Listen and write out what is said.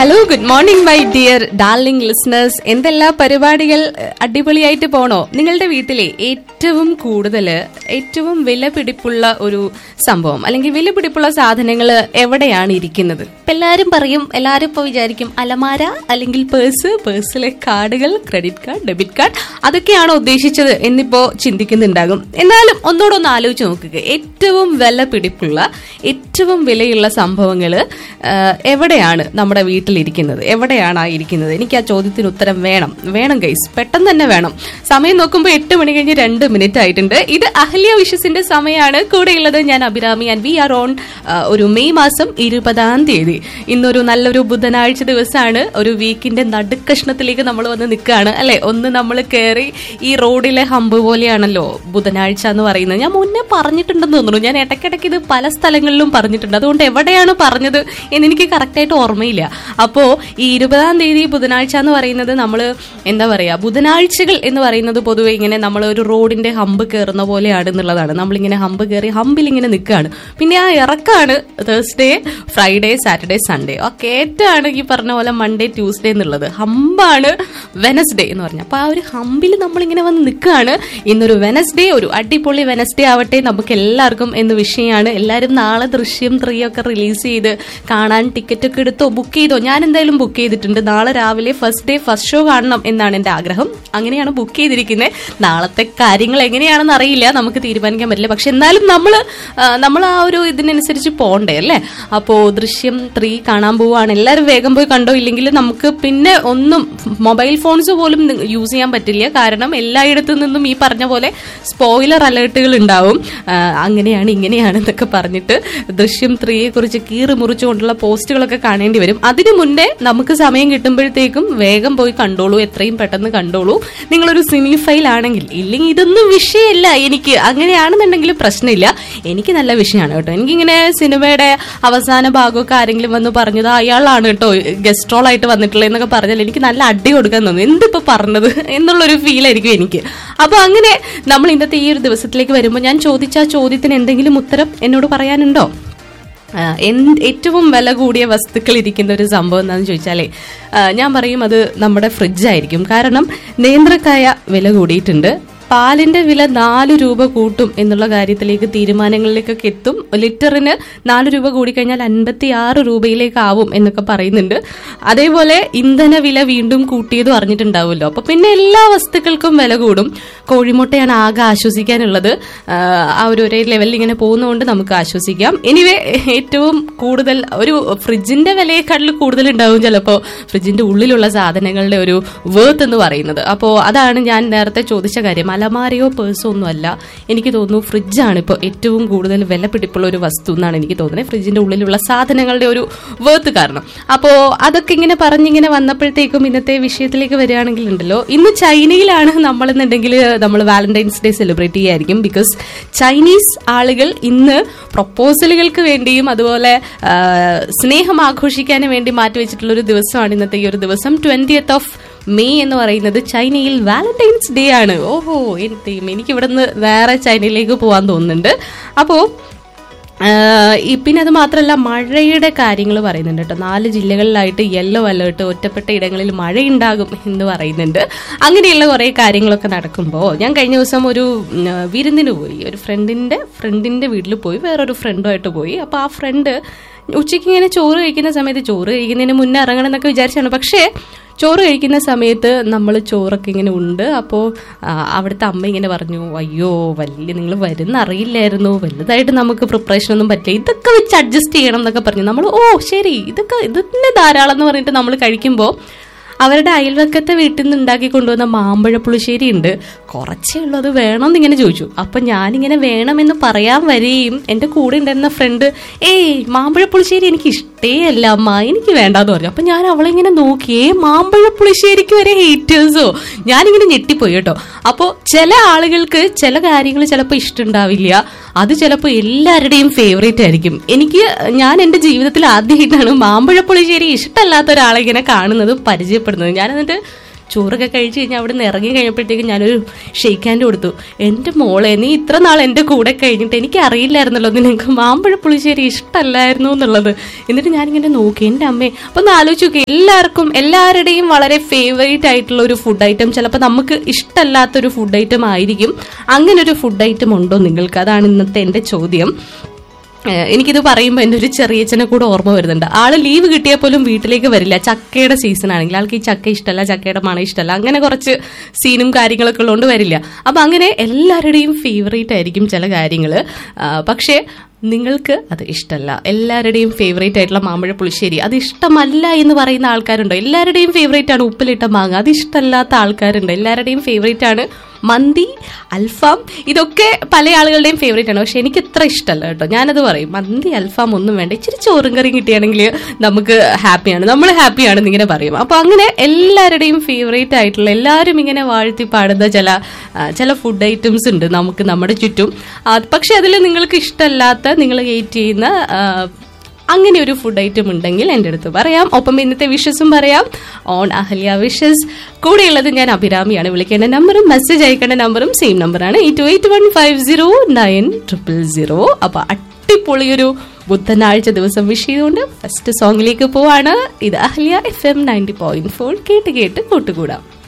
hello good morning my dear darling listeners എന്തെല്ലാ പരിപാടികൾ എഹ്, അടിപൊളിയായിട്ട് പോണോ നിങ്ങളുടെ വീട്ടിലെ ഏറ്റവും കൂടുതൽ ഏറ്റവും വില പിടിപ്പുള്ള ഒരു സംഭവം അല്ലെങ്കിൽ വില പിടിപ്പുള്ള സാധനങ്ങൾ എവിടെയാണ് ഇരിക്കുന്നത് ഇപ്പൊ എല്ലാരും പറയും എല്ലാരും ഇപ്പൊ വിചാരിക്കും അലമാര അല്ലെങ്കിൽ പേഴ്സ് പേഴ്സിലെ കാർഡുകൾ ക്രെഡിറ്റ് കാർഡ് ഡെബിറ്റ് കാർഡ് അതൊക്കെയാണോ ഉദ്ദേശിച്ചത് എന്നിപ്പോ ചിന്തിക്കുന്നുണ്ടാകും എന്നാലും ഒന്നുകൂടെ ഒന്ന് ആലോചിച്ച് നോക്കുക ഏറ്റവും വില പിടിപ്പുള്ള ഏറ്റവും വിലയുള്ള സംഭവങ്ങൾ എവിടെയാണ് നമ്മുടെ വീട്ടിലിരിക്കുന്നത് എവിടെയാണ് ആ ഇരിക്കുന്നത് എനിക്ക് ആ ചോദ്യത്തിന് ഉത്തരം വേണം വേണം ഗൈസ് പെട്ടെന്ന് തന്നെ വേണം സമയം നോക്കുമ്പോൾ എട്ട് മണി കഴിഞ്ഞ് രണ്ട് മിനിറ്റ് ആയിട്ടുണ്ട് ഇത് അഹല്യ വിഷസിന്റെ സമയമാണ് കൂടെയുള്ളത് ഞാൻ Abhirami and we are on ഒരു മെയ് മാസം ഇരുപതാം തീയതി ഇന്നൊരു നല്ലൊരു ബുധനാഴ്ച ദിവസമാണ് ഒരു വീക്കിന്റെ നടുക്കഷ്ണത്തിലേക്ക് നമ്മൾ വന്ന് നിൽക്കുകയാണ് അല്ലെ ഒന്ന് നമ്മൾ കയറി ഈ റോഡിലെ ഹമ്പ് പോലെയാണല്ലോ ബുധനാഴ്ച എന്ന് പറയുന്നത് ഞാൻ മുന്നേ പറഞ്ഞിട്ടുണ്ടെന്ന് തോന്നുന്നു ഞാൻ ഇടയ്ക്കിടയ്ക്ക് ഇത് പല സ്ഥലങ്ങളിലും പറഞ്ഞിട്ടുണ്ട് അതുകൊണ്ട് എവിടെയാണ് പറഞ്ഞത് എന്ന് എനിക്ക് കറക്റ്റായിട്ട് ഓർമ്മയില്ല അപ്പോ ഈ ഇരുപതാം തീയതി ബുധനാഴ്ച എന്ന് പറയുന്നത് നമ്മൾ എന്താ പറയാ ബുധനാഴ്ചകൾ എന്ന് പറയുന്നത് പൊതുവെ ഇങ്ങനെ നമ്മൾ ഒരു റോഡിന്റെ ഹമ്പ് കയറുന്ന പോലെയാണ് എന്നുള്ളതാണ് നമ്മളിങ്ങനെ ഹമ്പ് കയറി ഹമ്പിൽ ഇങ്ങനെ നിൽക്കുകയാണ് പിന്നെ ആ ഇറക്കാണ് തേഴ്സ്ഡേ ഫ്രൈഡേ സാറ്റർഡേ സൺഡേ ആ കയറ്റാണ് ഈ പറഞ്ഞ പോലെ മൺഡേ ട്യൂസ്ഡേ എന്നുള്ളത് ഹമ്പാണ് വെനസ്ഡേ എന്ന് പറഞ്ഞ അപ്പൊ ആ ഒരു ഹമ്പിൽ നമ്മളിങ്ങനെ വന്ന് നിൽക്കുകയാണ് ഇന്നൊരു വെനസ്ഡേ ഒരു അടിപൊളി വെനസ്ഡേ ആവട്ടെ നമുക്ക് എല്ലാവർക്കും എന്ന് വിഷയമാണ് എല്ലാവരും നാളെ ദൃശ്യം ത്രീ ഒക്കെ റിലീസ് ചെയ്ത് കാണാൻ ടിക്കറ്റ് ഒക്കെ എടുത്തോ ബുക്ക് ചെയ്തോ ഞാൻ എന്തായാലും ബുക്ക് ചെയ്തിട്ടുണ്ട് നാളെ രാവിലെ ഫസ്റ്റ് ഡേ ഫസ്റ്റ് ഷോ കാണണം എന്നാണ് എന്റെ ആഗ്രഹം അങ്ങനെയാണ് ബുക്ക് ചെയ്തിരിക്കുന്നത് നാളത്തെ കാര്യങ്ങൾ എങ്ങനെയാണെന്ന് അറിയില്ല നമുക്ക് തീരുമാനിക്കാൻ പറ്റില്ല പക്ഷെ എന്നാലും നമ്മൾ നമ്മൾ ആ ഒരു ഇതിനനുസരിച്ച് പോകണ്ടേ അല്ലേ അപ്പോ ദൃശ്യം ത്രീ കാണാൻ പോവാണ് എല്ലാവരും വേഗം പോയി കണ്ടോ ഇല്ലെങ്കിൽ നമുക്ക് പിന്നെ ഒന്നും മൊബൈൽ ഫോൺസ് പോലും യൂസ് ചെയ്യാൻ പറ്റില്ല കാരണം എല്ലായിടത്തു നിന്നും ഈ പറഞ്ഞ പോലെ സ്പോയിലർ അലേർട്ടുകൾ ഉണ്ടാവും ആ, അങ്ങനെയാണ് ഇങ്ങനെയാണ് എന്നൊക്കെ പറഞ്ഞിട്ട് ദൃശ്യം ത്രീയെ കുറിച്ച് കീറി മുറിച്ചുകൊണ്ടുള്ള പോസ്റ്റുകളൊക്കെ കാണേണ്ടി വരും അതിനു മുന്നേ നമുക്ക് സമയം കിട്ടുമ്പോഴത്തേക്കും വേഗം പോയി കണ്ടോളൂ എത്രയും പെട്ടെന്ന് കണ്ടോളൂ നിങ്ങളൊരു സിനി ഫൈൽ ആണെങ്കിൽ ഇല്ലെങ്കിൽ ഇതൊന്നും വിഷയമല്ല എനിക്ക് അങ്ങനെയാണെന്നുണ്ടെങ്കിൽ പ്രശ്നമില്ല എനിക്ക് നല്ല വിഷയമാണ് കേട്ടോ എനിക്കിങ്ങനെ സിനിമയുടെ അവസാന ഭാഗമൊക്കെ ആരെങ്കിലും വന്ന് പറഞ്ഞത് അയാളാണ് കേട്ടോ ഗസ്റ്റ് റോൾ ആയിട്ട് വന്നിട്ടുള്ളത് എന്നൊക്കെ പറഞ്ഞാൽ എനിക്ക് നല്ല അടി കൊടുക്കാൻ തോന്നുന്നു എന്തിപ്പോ പറഞ്ഞത് എന്നുള്ളൊരു ഫീൽ ആയിരിക്കും എനിക്ക് അപ്പൊ അങ്ങനെ നമ്മൾ ഇന്നത്തെ ഈ ഒരു ദിവസത്തിലേക്ക് വരുമ്പോൾ ഞാൻ ചോദിച്ച ആ ചോദ്യത്തിന് എന്തെങ്കിലും ഉത്തരം എന്നോട് പറയാനുണ്ടോ ആ, എന്ത് ഏറ്റവും വില കൂടിയ വസ്തുക്കൾ ഇരിക്കുന്ന ഒരു സംഭവം എന്താണെന്ന് ചോദിച്ചാലേ ആ, ഞാൻ പറയും അത് നമ്മുടെ ഫ്രിഡ്ജായിരിക്കും കാരണം നേന്ത്രക്കായ വില കൂടിയിട്ടുണ്ട് പാലിന്റെ വില നാല് രൂപ കൂട്ടും എന്നുള്ള കാര്യത്തിലേക്ക് തീരുമാനങ്ങളിലേക്കൊക്കെ എത്തും ലിറ്ററിന് നാല് രൂപ കൂടിക്കഴിഞ്ഞാൽ അൻപത്തി ആറ് രൂപയിലേക്ക് ആവും എന്നൊക്കെ പറയുന്നുണ്ട് അതേപോലെ ഇന്ധന വില വീണ്ടും കൂട്ടിയതും അറിഞ്ഞിട്ടുണ്ടാവുമല്ലോ അപ്പൊ പിന്നെ എല്ലാ വസ്തുക്കൾക്കും വില കൂടും കോഴിമുട്ടയാണ് ആകെ ആശ്വസിക്കാനുള്ളത് ആ, ആ ഒരു ഒരേ ലെവലിൽ ഇങ്ങനെ പോകുന്നതുകൊണ്ട് നമുക്ക് ആശ്വസിക്കാം എനിവേ ഏറ്റവും കൂടുതൽ ഒരു ഫ്രിഡ്ജിന്റെ വിലയെക്കാട്ടിൽ കൂടുതൽ ഉണ്ടാവും ചിലപ്പോൾ ഫ്രിഡ്ജിന്റെ ഉള്ളിലുള്ള സാധനങ്ങളുടെ ഒരു വേർത്ത് എന്ന് പറയുന്നത് അപ്പോൾ അതാണ് ഞാൻ നേരത്തെ ചോദിച്ച കാര്യം അലമാരയോ പേഴ്സോ ഒന്നും അല്ല എനിക്ക് തോന്നുന്നു ഫ്രിഡ്ജാണ് ഇപ്പോൾ ഏറ്റവും കൂടുതൽ വില പിടിപ്പുള്ള ഒരു വസ്തു എന്നാണ് എനിക്ക് തോന്നുന്നത് ഫ്രിഡ്ജിന്റെ ഉള്ളിലുള്ള സാധനങ്ങളുടെ ഒരു വേർത്ത് കാരണം അപ്പോൾ അതൊക്കെ ഇങ്ങനെ പറഞ്ഞിങ്ങനെ വന്നപ്പോഴത്തേക്കും ഇന്നത്തെ വിഷയത്തിലേക്ക് വരികയാണെങ്കിൽ ഉണ്ടല്ലോ ഇന്ന് ചൈനയിലാണ് നമ്മളെന്നുണ്ടെങ്കിൽ നമ്മൾ വാലന്റൈൻസ് ഡേ സെലിബ്രേറ്റ് ചെയ്യായിരിക്കും ബിക്കോസ് ചൈനീസ് ആളുകൾ ഇന്ന് പ്രൊപ്പോസലുകൾക്ക് വേണ്ടിയും അതുപോലെ ആ, സ്നേഹം ആഘോഷിക്കാനും വേണ്ടി മാറ്റിവെച്ചിട്ടുള്ള ഒരു ദിവസമാണ് ഇന്നത്തെ ഈ ഒരു ദിവസം ട്വന്റിയത്ത് ഓഫ് മെയ് എന്ന് പറയുന്നത് ചൈനയിൽ വാലന്റൈൻസ് ഡേ ആണ് ഓഹോ എന്ത് എനിക്ക് ഇവിടെ നിന്ന് വേറെ ചൈനയിലേക്ക് പോകാൻ തോന്നുന്നുണ്ട് അപ്പോൾ ആഹ് ഈ പിന്നെ അത് മാത്രമല്ല മഴയുടെ കാര്യങ്ങൾ പറയുന്നുണ്ട് കേട്ടോ നാല് ജില്ലകളിലായിട്ട് യെല്ലോ അലേർട്ട് ഒറ്റപ്പെട്ട ഇടങ്ങളിൽ മഴയുണ്ടാകും എന്ന് പറയുന്നുണ്ട് അങ്ങനെയുള്ള കുറേ കാര്യങ്ങളൊക്കെ നടക്കുമ്പോൾ ഞാൻ കഴിഞ്ഞ ദിവസം ഒരു ഉം, വിരുന്നിന് പോയി ഒരു ഫ്രണ്ടിന്റെ ഫ്രണ്ടിന്റെ വീട്ടിൽ പോയി വേറൊരു ഫ്രണ്ടുമായിട്ട് പോയി അപ്പോൾ ആ ഫ്രണ്ട് ഉച്ചയ്ക്ക് ഇങ്ങനെ ചോറ് കഴിക്കുന്ന സമയത്ത് ചോറ് കഴിക്കുന്നതിന് മുന്നേ ഇറങ്ങണം എന്നൊക്കെ വിചാരിച്ചാണ് പക്ഷേ ചോറ് കഴിക്കുന്ന സമയത്ത് നമ്മൾ ചോറൊക്കെ ഇങ്ങനെ ഉണ്ട് അപ്പോൾ അവിടുത്തെ അമ്മ ഇങ്ങനെ പറഞ്ഞു അയ്യോ വലിയ നിങ്ങൾ വരുന്ന അറിയില്ലായിരുന്നു വലുതായിട്ട് നമുക്ക് പ്രിപ്പറേഷൻ ഒന്നും പറ്റില്ല ഇതൊക്കെ വെച്ച് അഡ്ജസ്റ്റ് ചെയ്യണം എന്നൊക്കെ പറഞ്ഞു നമ്മൾ ഓ ശരി ഇതൊക്കെ ഇതൊക്കെ ധാരാളം എന്ന് പറഞ്ഞിട്ട് നമ്മൾ കഴിക്കുമ്പോൾ അവരുടെ അയൽവക്കത്തെ വീട്ടിൽ നിന്ന് ഉണ്ടാക്കി കൊണ്ടുവന്ന മാമ്പഴ പുളിശ്ശേരി ഉണ്ട് കുറച്ചേ ഉള്ളൂ അത് വേണമെന്ന് ഇങ്ങനെ ചോദിച്ചു അപ്പൊ ഞാനിങ്ങനെ വേണമെന്ന് പറയാൻ വരികയും എന്റെ കൂടെ ഉണ്ടായിരുന്ന ഫ്രണ്ട് ഏയ് മാമ്പഴ പുളിശ്ശേരി എനിക്ക് ഇഷ്ടേ അല്ല അമ്മ എനിക്ക് വേണ്ടാന്ന് പറഞ്ഞു അപ്പൊ ഞാൻ അവളെ ഇങ്ങനെ നോക്കിയേ മാമ്പഴ പുളിശ്ശേരിക്ക് വരെ ഹേറ്റേഴ്സോ ഞാനിങ്ങനെ ഞെട്ടിപ്പോയി കേട്ടോ അപ്പോൾ ചില ആളുകൾക്ക് ചില കാര്യങ്ങൾ ചിലപ്പോൾ ഇഷ്ടമുണ്ടാവില്ല അത് ചിലപ്പോൾ എല്ലാവരുടെയും ഫേവറേറ്റ് ആയിരിക്കും എനിക്ക് ഞാൻ എൻ്റെ ജീവിതത്തിൽ ആദ്യമായിട്ടാണ് മാമ്പഴ പുളിശ്ശേരി ഇഷ്ടമല്ലാത്ത ഒരാളെ ഇങ്ങനെ കാണുന്നതും പരിചയപ്പെടുന്നത് ഞാൻ എന്നിട്ട് ചോറൊക്കെ കഴിച്ച് കഴിഞ്ഞാൽ അവിടെ നിന്ന് ഇറങ്ങി കഴിഞ്ഞപ്പോഴത്തേക്കും ഞാനൊരു ഷെയ്ക്ക് ഹാൻഡ് കൊടുത്തു എൻ്റെ മോളെ നീ ഇത്ര നാൾ എൻ്റെ കൂടെ കഴിഞ്ഞിട്ട് എനിക്ക് അറിയില്ലായിരുന്നല്ലോ നിനക്ക് മാമ്പഴ പുളിശ്ശേരി ഇഷ്ടമല്ലായിരുന്നു എന്നുള്ളത് എന്നിട്ട് ഞാനിങ്ങനെ നോക്കി എൻ്റെ അമ്മയെ അപ്പൊ ഒന്ന് ആലോചിച്ച് നോക്കി എല്ലാവർക്കും എല്ലാവരുടെയും വളരെ ഫേവറേറ്റ് ആയിട്ടുള്ള ഒരു ഫുഡ് ഐറ്റം ചിലപ്പോൾ നമുക്ക് ഇഷ്ടമല്ലാത്തൊരു ഫുഡ് ഐറ്റം ആയിരിക്കും അങ്ങനെ ഒരു ഫുഡ് ഐറ്റം ഉണ്ടോ നിങ്ങൾക്ക് അതാണ് ഇന്നത്തെ എൻ്റെ ചോദ്യം ഏഹ് എനിക്കിത് പറയുമ്പോൾ എൻ്റെ ഒരു ചെറിയച്ഛനെ കൂടെ ഓർമ്മ വരുന്നുണ്ട് ആള് ലീവ് കിട്ടിയാൽ പോലും വീട്ടിലേക്ക് വരില്ല ചക്കയുടെ സീസൺ ആണെങ്കിൽ ആൾക്ക് ഈ ചക്ക ഇഷ്ടമല്ല ചക്കയുടെ മണം ഇഷ്ടമല്ല അങ്ങനെ കുറച്ച് സീനും കാര്യങ്ങളൊക്കെ ഉള്ളതുകൊണ്ട് വരില്ല അപ്പൊ അങ്ങനെ എല്ലാവരുടെയും ഫേവറേറ്റ് ആയിരിക്കും ചില കാര്യങ്ങൾ പക്ഷേ നിങ്ങൾക്ക് അത് ഇഷ്ടമല്ല എല്ലാവരുടെയും ഫേവറേറ്റ് ആയിട്ടുള്ള മാമ്പഴ പുളിശ്ശേരി അത് ഇഷ്ടമല്ല എന്ന് പറയുന്ന ആൾക്കാരുണ്ടോ എല്ലാവരുടെയും ഫേവറേറ്റ് ആണ് ഉപ്പിലിട്ട മാങ്ങ അത് ഇഷ്ടമല്ലാത്ത ആൾക്കാരുണ്ട് എല്ലാവരുടെയും ഫേവറേറ്റ് ആണ് മന്തി അൽഫാം ഇതൊക്കെ പല ആളുകളുടെയും ഫേവറേറ്റ് ആണ് പക്ഷെ എനിക്ക് ഇത്ര ഇഷ്ടമല്ല കേട്ടോ ഞാനത് പറയും മന്തി അൽഫാം ഒന്നും വേണ്ട ഇച്ചിരി ചോറും കറിയും കിട്ടിയാണെങ്കിൽ നമുക്ക് ഹാപ്പിയാണ് നമ്മൾ ഹാപ്പിയാണെന്ന് ഇങ്ങനെ പറയും അപ്പൊ അങ്ങനെ എല്ലാവരുടെയും ഫേവറേറ്റ് ആയിട്ടുള്ള എല്ലാവരും ഇങ്ങനെ വാഴ്ത്തി പാടുന്ന ചില ആ, ചില ഫുഡ് ഐറ്റംസ് ഉണ്ട് നമുക്ക് നമ്മുടെ ചുറ്റും ആ, പക്ഷെ അതിൽ നിങ്ങൾക്ക് ഇഷ്ടമല്ലാത്ത നിങ്ങൾ ഹേറ്റ് ചെയ്യുന്ന ആ, അങ്ങനെ ഒരു ഫുഡ് ഐറ്റം ഉണ്ടെങ്കിൽ എൻ്റെ അടുത്ത് പറയാം ഒപ്പം ഇന്നത്തെ വിഷസും പറയാം ഓൺ അഹല്യ വിഷസ് കൂടെയുള്ളത് ഞാൻ അഭിരാമിയാണ് വിളിക്കേണ്ട നമ്പറും മെസ്സേജ് അയക്കേണ്ട നമ്പറും സെയിം നമ്പറാണ് eight eight one five zero nine triple zero അപ്പൊ അടിപൊളിയൊരു ബുധനാഴ്ച ദിവസം വിഷ് ചെയ്തുകൊണ്ട് ഫസ്റ്റ് സോങ്ങിലേക്ക് പോവാണ് ഇത് Ahalya FM ninety point four ഫോർ കേട്ട് കേട്ട് കൂട്ടുകൂടാം